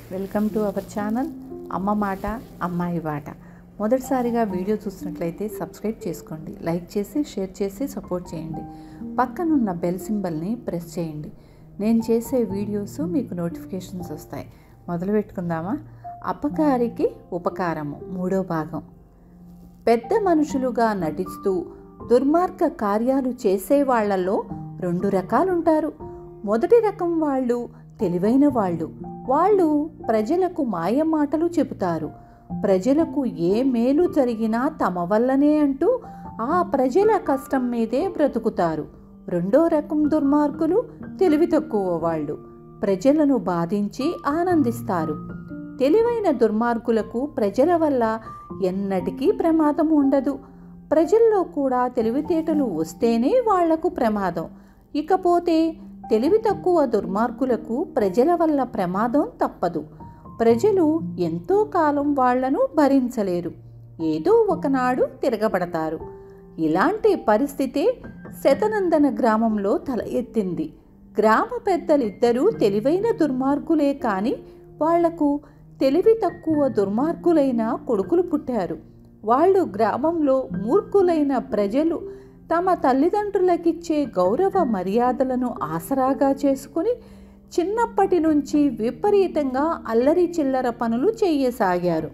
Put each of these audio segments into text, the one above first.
welcome to our channel అమ్మ మాట అమ్మాయి బాట మొదటిసారిగా వీడియో చూసినట్లయితే సబ్స్క్రైబ్ చేసుకోండి లైక్ చేసి షేర్ చేసి సపోర్ట్ చేయండి పక్కనున్న బెల్ సింబల్ని ప్రెస్ చేయండి నేను చేసే వీడియోస్ మీకు నోటిఫికేషన్స్ వస్తాయి మొదలు పెట్టుకుందామా అపకారికి ఉపకారము మూడో భాగం పెద్ద మనుషులుగా నటిస్తూ దుర్మార్గ కార్యాలు చేసే వాళ్ళల్లో రెండు రకాలుంటారు మొదటి రకం వాళ్ళు తెలివైన వాళ్ళు వాళ్ళు ప్రజలకు మాయమాటలు చెబుతారు ప్రజలకు ఏ మేలు జరిగినా తమ వల్లనే అంటూ ఆ ప్రజల కష్టం మీదే బ్రతుకుతారు రెండో రకం దుర్మార్గులు తెలివి తక్కువ వాళ్ళు ప్రజలను బాధించి ఆనందిస్తారు తెలివైన దుర్మార్గులకు ప్రజల వల్ల ఎన్నటికీ ప్రమాదం ఉండదు ప్రజల్లో కూడా తెలివితేటలు వస్తేనే వాళ్లకు ప్రమాదం ఇకపోతే తెలివి తక్కువ దుర్మార్గులకు ప్రజల వల్ల ప్రమాదం తప్పదు ప్రజలు ఎంతో కాలం వాళ్లను భరించలేరు ఏదో ఒకనాడు తిరగబడతారు ఇలాంటి పరిస్థితే శతనందన గ్రామంలో తల ఎత్తింది గ్రామ పెద్దలిద్దరూ తెలివైన దుర్మార్గులే కాని వాళ్లకు తెలివి తక్కువ దుర్మార్గులైన కొడుకులు పుట్టారు వాళ్ళు గ్రామంలో మూర్ఖులైన ప్రజలు తమ తల్లిదండ్రులకిచ్చే గౌరవ మర్యాదలను ఆసరాగా చేసుకుని చిన్నప్పటి నుంచి విపరీతంగా అల్లరి చిల్లర పనులు చేయసాగారు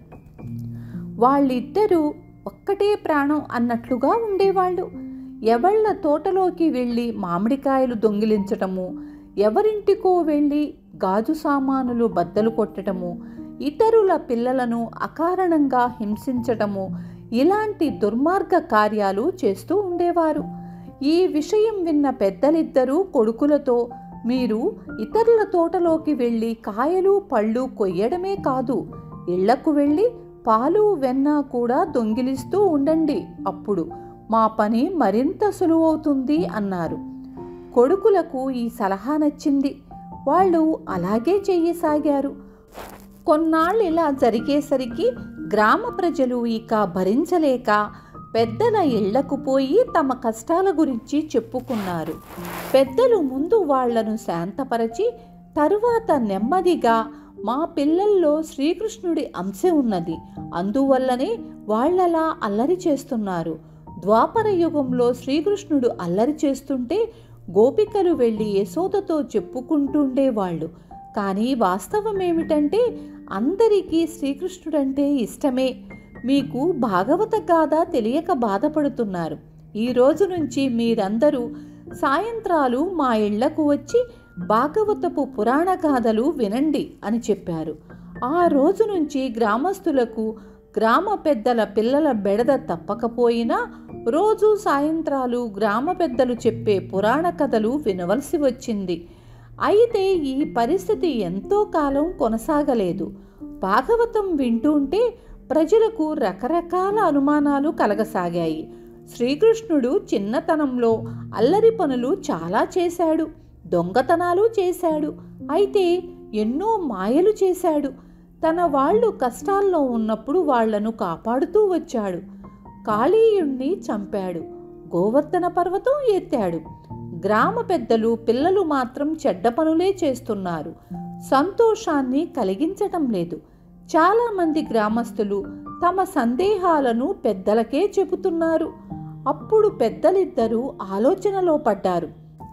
వాళ్ళిద్దరూ ఒక్కటే ప్రాణం అన్నట్లుగా ఉండేవాళ్ళు ఎవళ్ళ తోటలోకి వెళ్ళి మామిడికాయలు దొంగిలించటము ఎవరింటికో వెళ్ళి గాజు సామానులు బద్దలు కొట్టడము ఇతరుల పిల్లలను అకారణంగా హింసించటము ఇలాంటి దుర్మార్గ కార్యాలు చేస్తూ ఉండేవారు ఈ విషయం విన్న పెద్దలిద్దరూ కొడుకులతో మీరు ఇతరుల తోటలోకి వెళ్ళి కాయలు పళ్ళు కొయ్యడమే కాదు ఇళ్లకు వెళ్ళి పాలు వెన్న కూడా దొంగిలిస్తూ ఉండండి అప్పుడు మా పని మరింత సులువవుతుంది అన్నారు కొడుకులకు ఈ సలహా నచ్చింది వాళ్ళు అలాగే చెయ్యసాగారు కొన్నాళ్ళు ఇలా జరిగేసరికి గ్రామ ప్రజలు ఇక భరించలేక పెద్దల ఇళ్లకు పోయి తమ కష్టాల గురించి చెప్పుకున్నారు పెద్దలు ముందు వాళ్లను శాంతపరచి తరువాత నెమ్మదిగా మా పిల్లల్లో శ్రీకృష్ణుడి అంశ ఉన్నది అందువల్లనే వాళ్ళలా అల్లరి చేస్తున్నారు ద్వాపర యుగంలో శ్రీకృష్ణుడు అల్లరి చేస్తుంటే గోపికలు వెళ్ళి యశోదతో చెప్పుకుంటుండేవాళ్ళు కానీ వాస్తవం ఏమిటంటే అందరికీ శ్రీకృష్ణుడంటే ఇష్టమే మీకు భాగవత గాథ తెలియక బాధపడుతున్నారు ఈ రోజు నుంచి మీరందరూ సాయంత్రాలు మా ఇళ్లకు వచ్చి భాగవతపు పురాణ గాథలు వినండి అని చెప్పారు ఆ రోజు నుంచి గ్రామస్తులకు గ్రామ పెద్దల పిల్లల బెడద తప్పకపోయినా రోజు సాయంత్రాలు గ్రామ పెద్దలు చెప్పే పురాణ కథలు వినవలసి వచ్చింది అయితే ఈ పరిస్థితి ఎంతో కాలం కొనసాగలేదు భాగవతం వింటుంటే ప్రజలకు రకరకాల అనుమానాలు కలగసాగాయి శ్రీకృష్ణుడు చిన్నతనంలో అల్లరి పనులు చాలా చేశాడు దొంగతనాలు చేశాడు అయితే ఎన్నో మాయలు చేశాడు తన వాళ్ళు కష్టాల్లో ఉన్నప్పుడు వాళ్లను కాపాడుతూ వచ్చాడు కాళీయుణ్ణి చంపాడు గోవర్ధన పర్వతం ఎత్తాడు గ్రామ పెద్దలు పిల్లలు మాత్రం చెడ్డ పనులే చేస్తున్నారు సంతోషాన్ని కలిగించటం లేదు చాలామంది గ్రామస్తులు తమ సందేహాలను పెద్దలకే చెబుతున్నారు అప్పుడు పెద్దలిద్దరూ ఆలోచనలో పడ్డారు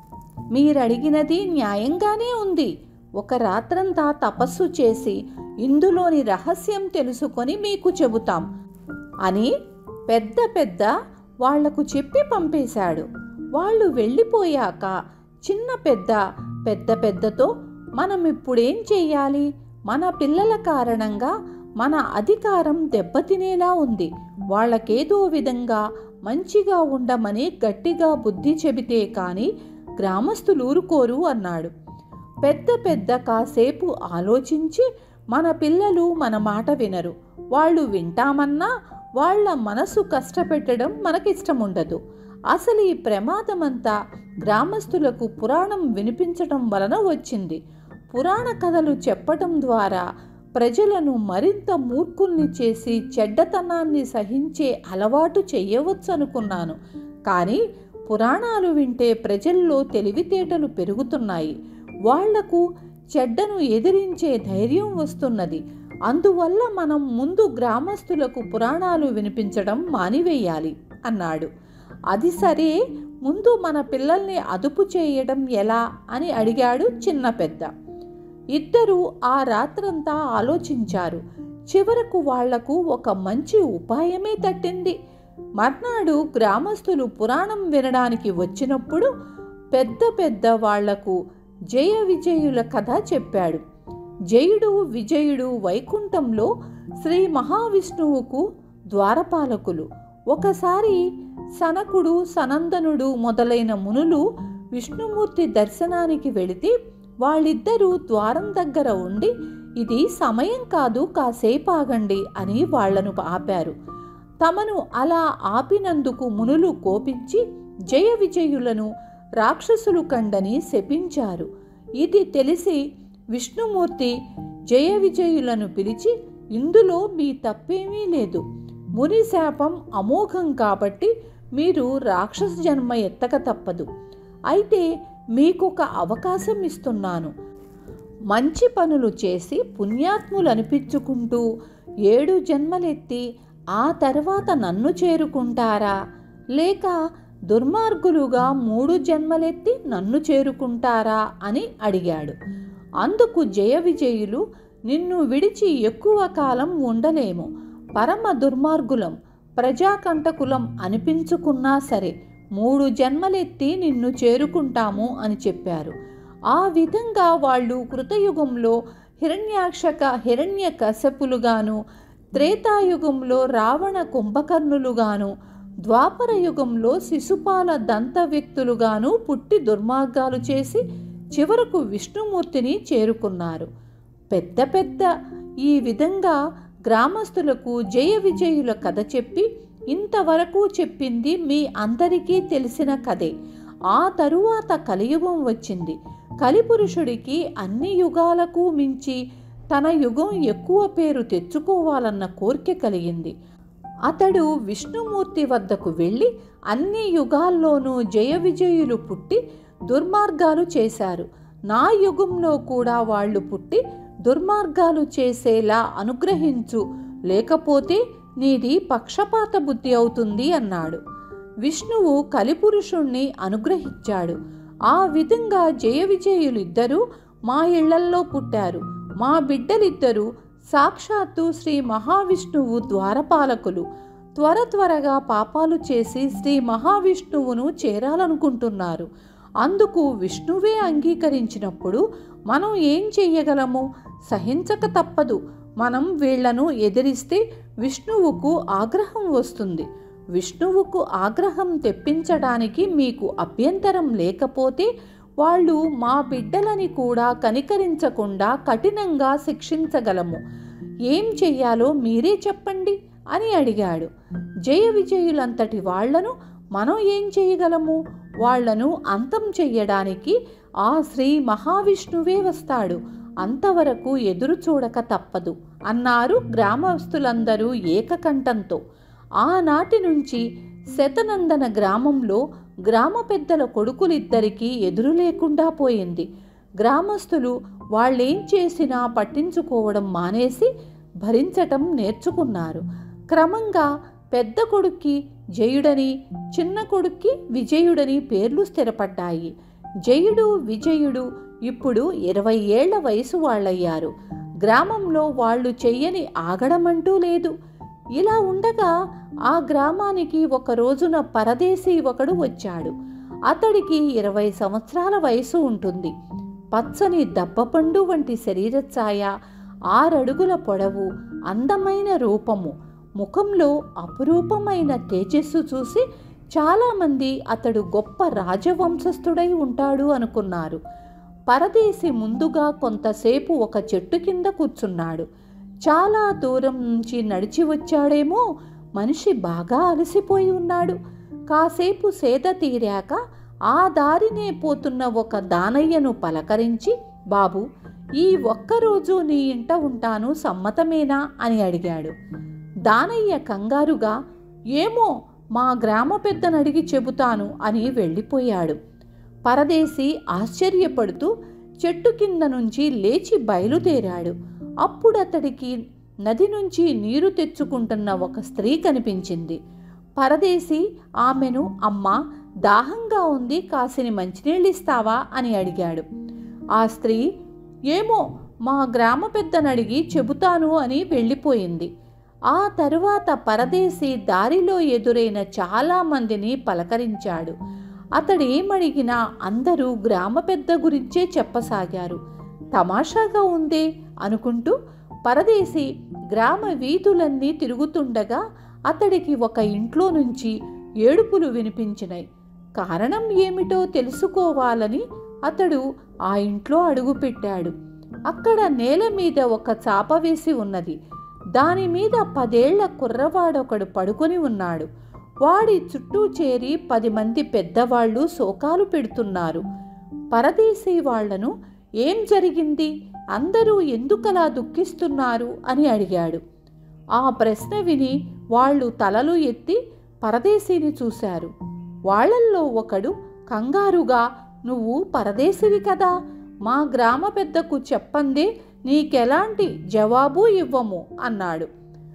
మీరడిగినది న్యాయంగానే ఉంది ఒక రాత్రంతా తపస్సు చేసి ఇందులోని రహస్యం తెలుసుకొని మీకు చెబుతాం అని పెద్ద పెద్ద వాళ్లకు చెప్పి పంపేశాడు వాళ్ళు వెళ్ళిపోయాక చిన్న పెద్ద పెద్ద పెద్దతో మనం ఇప్పుడేం చెయ్యాలి మన పిల్లల కారణంగా మన అధికారం దెబ్బతినేలా ఉంది వాళ్ళకేదో విధంగా మంచిగా ఉండమని గట్టిగా బుద్ధి చెబితే కానీ గ్రామస్తులు ఊరుకోరు అన్నాడు పెద్ద పెద్ద కాసేపు ఆలోచించి మన పిల్లలు మన మాట వినరు వాళ్ళు వింటామన్నా వాళ్ళ మనసు కష్టపెట్టడం మనకిష్టం ఉండదు అసలు ఈ ప్రమాదమంతా గ్రామస్తులకు పురాణం వినిపించటం వలన వచ్చింది పురాణ కథలు చెప్పటం ద్వారా ప్రజలను మరింత మూర్ఖుల్ని చేసి చెడ్డతనాన్ని సహించే అలవాటు చెయ్యవచ్చు అనుకున్నాను కానీ పురాణాలు వింటే ప్రజల్లో తెలివితేటలు పెరుగుతున్నాయి వాళ్లకు చెడ్డను ఎదిరించే ధైర్యం వస్తున్నది అందువల్ల మనం ముందు గ్రామస్తులకు పురాణాలు వినిపించడం మానివేయాలి అన్నాడు అది సరే ముందు మన పిల్లల్ని అదుపు చేయడం ఎలా అని అడిగాడు చిన్న పెద్ద ఇద్దరూ ఆ రాత్రంతా ఆలోచించారు చివరకు వాళ్లకు ఒక మంచి ఉపాయమే తట్టింది మర్నాడు గ్రామస్తులు పురాణం వినడానికి వచ్చినప్పుడు పెద్ద పెద్ద వాళ్లకు జయ విజయుల కథ చెప్పాడు జయుడు విజయుడు వైకుంఠంలో శ్రీ మహావిష్ణువుకు ద్వారపాలకులు ఒకసారి సనకుడు సనందనుడు మొదలైన మునులు విష్ణుమూర్తి దర్శనానికి వెళితే వాళ్ళిద్దరూ ద్వారం దగ్గర ఉండి ఇది సమయం కాదు కాసేపు ఆగండి అని వాళ్లను ఆపారు తమను అలా ఆపినందుకు మునులు కోపించి జయ విజయులను రాక్షసులు కండని శపించారు ఇది తెలిసి విష్ణుమూర్తి జయ విజయులను పిలిచి ఇందులో మీ తప్పేమీ లేదు ముని శాపం అమోఘం కాబట్టి మీరు రాక్షస జన్మ ఎత్తక తప్పదు అయితే మీకొక అవకాశం ఇస్తున్నాను మంచి పనులు చేసి పుణ్యాత్ములు అనిపించుకుంటూ ఏడు జన్మలెత్తి ఆ తర్వాత నన్ను చేరుకుంటారా లేక దుర్మార్గులుగా మూడు జన్మలెత్తి నన్ను చేరుకుంటారా అని అడిగాడు అందుకు జయ విజయులు నిన్ను విడిచి ఎక్కువ కాలం ఉండలేము పరమ దుర్మార్గులం ప్రజాకంటకులం అనిపించుకున్నా సరే మూడు జన్మలెత్తి నిన్ను చేరుకుంటాము అని చెప్పారు ఆ విధంగా వాళ్ళు కృతయుగంలో హిరణ్యాక్షక హిరణ్య కశపులుగాను త్రేతాయుగంలో రావణ కుంభకర్ణులుగాను ద్వాపర యుగంలో శిశుపాల దంత వ్యక్తులుగాను పుట్టి దుర్మార్గాలు చేసి చివరకు విష్ణుమూర్తిని చేరుకున్నారు పెద్ద పెద్ద ఈ విధంగా గ్రామస్తులకు జయ విజయుల కథ చెప్పి ఇంతవరకు చెప్పింది మీ అందరికీ తెలిసిన కథే ఆ తరువాత కలియుగం వచ్చింది కలిపురుషుడికి అన్ని యుగాలకు మించి తన యుగం ఎక్కువ పేరు తెచ్చుకోవాలన్న కోరిక కలిగింది అతడు విష్ణుమూర్తి వద్దకు వెళ్ళి అన్ని యుగాల్లోనూ జయ విజయులు పుట్టి దుర్మార్గాలు చేశారు నా యుగంలో కూడా వాళ్ళు పుట్టి దుర్మార్గాలు చేసేలా అనుగ్రహించు లేకపోతే నీది పక్షపాత బుద్ధి అవుతుంది అన్నాడు విష్ణువు కలిపురుషుణ్ణి అనుగ్రహించాడు ఆ విధంగా జయ విజయులిద్దరూ మా ఇళ్లల్లో పుట్టారు మా బిడ్డలిద్దరూ సాక్షాత్తు శ్రీ మహావిష్ణువు ద్వారపాలకులు త్వర త్వరగా పాపాలు చేసి శ్రీ మహావిష్ణువును చేరాలనుకుంటున్నారు అందుకు విష్ణువే అంగీకరించినప్పుడు మనం ఏం చెయ్యగలము సహించక తప్పదు మనం వీళ్లను ఎదిరిస్తే విష్ణువుకు ఆగ్రహం వస్తుంది విష్ణువుకు ఆగ్రహం తెప్పించడానికి మీకు అభ్యంతరం లేకపోతే వాళ్ళు మా బిడ్డలని కూడా కనికరించకుండా కఠినంగా శిక్షించగలము ఏం చెయ్యాలో మీరే చెప్పండి అని అడిగాడు జయ విజయులంతటి వాళ్లను మనం ఏం చేయగలము వాళ్లను అంతం చెయ్యడానికి ఆ శ్రీ మహావిష్ణువే వస్తాడు అంతవరకు ఎదురు చూడక తప్పదు అన్నారు గ్రామస్తులందరూ ఏకకంఠంతో ఆనాటి నుంచి శతనందన గ్రామంలో గ్రామ పెద్దల కొడుకులిద్దరికీ ఎదురు లేకుండా పోయింది గ్రామస్తులు వాళ్ళేం చేసినా పట్టించుకోవడం మానేసి భరించటం నేర్చుకున్నారు క్రమంగా పెద్ద కొడుక్కి జయుడని చిన్న కొడుక్కి విజయుడని పేర్లు స్థిరపడ్డాయి జయుడు విజయుడు ఇప్పుడు ఇరవై ఏళ్ల వయసు వాళ్ళయ్యారు గ్రామంలో వాళ్ళు చెయ్యని ఆగడమంటూ లేదు ఇలా ఉండగా ఆ గ్రామానికి ఒక రోజున పరదేశీ ఒకడు వచ్చాడు అతడికి ఇరవై సంవత్సరాల వయసు ఉంటుంది పచ్చని దబ్బపండు వంటి శరీరఛాయ ఆరడుగుల పొడవు అందమైన రూపము ముఖంలో అపురూపమైన తేజస్సు చూసి చాలామంది అతడు గొప్ప రాజవంశస్థుడై ఉంటాడు అనుకున్నారు పరదేశి ముందుగా కొంతసేపు ఒక చెట్టు కింద కూర్చున్నాడు చాలా దూరం నుంచి నడిచి వచ్చాడేమో మనిషి బాగా అలసిపోయి ఉన్నాడు కాసేపు సేద తీరాక ఆ దారినే పోతున్న ఒక దానయ్యను పలకరించి బాబు ఈ ఒక్కరోజు నీ ఇంట ఉంటాను సమ్మతమేనా అని అడిగాడు దానయ్య కంగారుగా ఏమో మా గ్రామ పెద్దనడిగి చెబుతాను అని వెళ్ళిపోయాడు పరదేశి ఆశ్చర్యపడుతూ చెట్టు కింద నుంచి లేచి బయలుదేరాడు అప్పుడు అతడికి నది నుంచి నీరు తెచ్చుకుంటున్న ఒక స్త్రీ కనిపించింది పరదేశి ఆమెను అమ్మా దాహంగా ఉంది కాసిని మంచినీళ్ళు ఇస్తావా అని అడిగాడు ఆ స్త్రీ ఏమో మా గ్రామ పెద్దనడిగి చెబుతాను అని వెళ్ళిపోయింది ఆ తరువాత పరదేశి దారిలో ఎదురైన చాలామందిని పలకరించాడు అతడేమడిగినా అందరూ గ్రామ పెద్ద గురించే చెప్పసాగారు తమాషాగా ఉందే అనుకుంటూ పరదేశి గ్రామ వీధులన్నీ తిరుగుతుండగా అతడికి ఒక ఇంట్లో నుంచి ఏడుపులు వినిపించినాయి కారణం ఏమిటో తెలుసుకోవాలని అతడు ఆ ఇంట్లో అడుగుపెట్టాడు అక్కడ నేల మీద ఒక చాప వేసి ఉన్నది దాని మీద పదేళ్ల కుర్రవాడొకడు పడుకొని ఉన్నాడు వాడి చుట్టూ చేరి పది మంది పెద్దవాళ్ళు శోకాలు పెడుతున్నారు పరదేశీ వాళ్లను ఏం జరిగింది అందరూ ఎందుకలా దుఃఖిస్తున్నారు అని అడిగాడు ఆ ప్రశ్న విని వాళ్ళు తలలు ఎత్తి పరదేశీని చూశారు వాళ్ళల్లో ఒకడు కంగారుగా నువ్వు పరదేశివి కదా మా గ్రామ పెద్దకు చెప్పందే నీకెలాంటి జవాబు ఇవ్వము అన్నాడు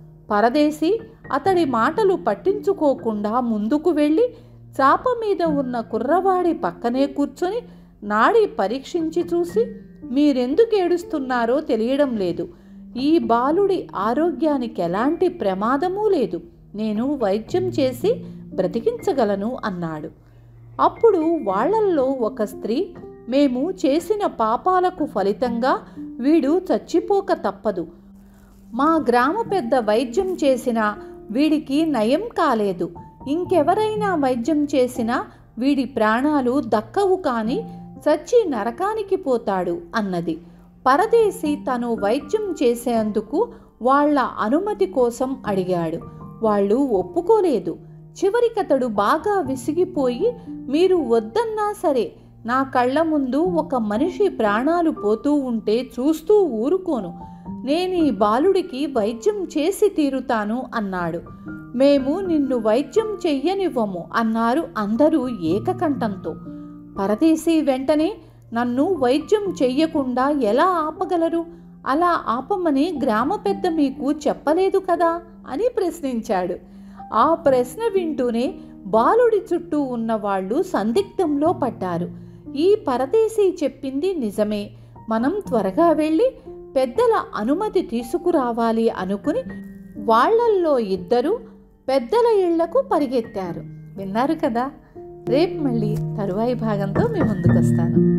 పరదేశి అతడి మాటలు పట్టించుకోకుండా ముందుకు వెళ్ళి చాప మీద ఉన్న కుర్రవాడి పక్కనే కూర్చొని నాడి పరీక్షించి చూసి మీరెందుకు ఏడుస్తున్నారో తెలియడం లేదు ఈ బాలుడి ఆరోగ్యానికి ఎలాంటి ప్రమాదమూ లేదు నేను వైద్యం చేసి బ్రతికించగలను అన్నాడు అప్పుడు వాళ్ళల్లో ఒక స్త్రీ మేము చేసిన పాపాలకు ఫలితంగా వీడు చచ్చిపోక తప్పదు మా గ్రామ పెద్ద వైద్యం చేసినా వీడికి నయం కాలేదు ఇంకెవరైనా వైద్యం చేసినా వీడి ప్రాణాలు దక్కవు కాని చచ్చి నరకానికి పోతాడు అన్నది పరదేశి తను వైద్యం చేసేందుకు వాళ్ళ అనుమతి కోసం అడిగాడు వాళ్ళు ఒప్పుకోలేదు చివరికతడు బాగా విసిగిపోయి మీరు వద్దన్నా సరే నా కళ్ళ ముందు ఒక మనిషి ప్రాణాలు పోతూ ఉంటే చూస్తూ ఊరుకోను నేను ఈ బాలుడికి వైద్యం చేసి తీరుతాను అన్నాడు మేము నిన్ను వైద్యం చెయ్యనివ్వము అన్నారు అందరూ ఏకకంఠంతో పరదేశీ వెంటనే నన్ను వైద్యం చెయ్యకుండా ఎలా ఆపగలరు అలా ఆపమని గ్రామ పెద్ద మీకు చెప్పలేదు కదా అని ప్రశ్నించాడు ఆ ప్రశ్న వింటూనే బాలుడి చుట్టూ ఉన్న వాళ్ళు సందిగ్ధంలో పడ్డారు ఈ పరదేశీ చెప్పింది నిజమే మనం త్వరగా వెళ్ళి పెద్దల అనుమతి తీసుకురావాలి అనుకుని వాళ్ళల్లో ఇద్దరు పెద్దల ఇళ్లకు పరిగెత్తారు విన్నారు కదా రేపు మళ్ళీ తరువాయి భాగంతో మీ ముందుకు వస్తాను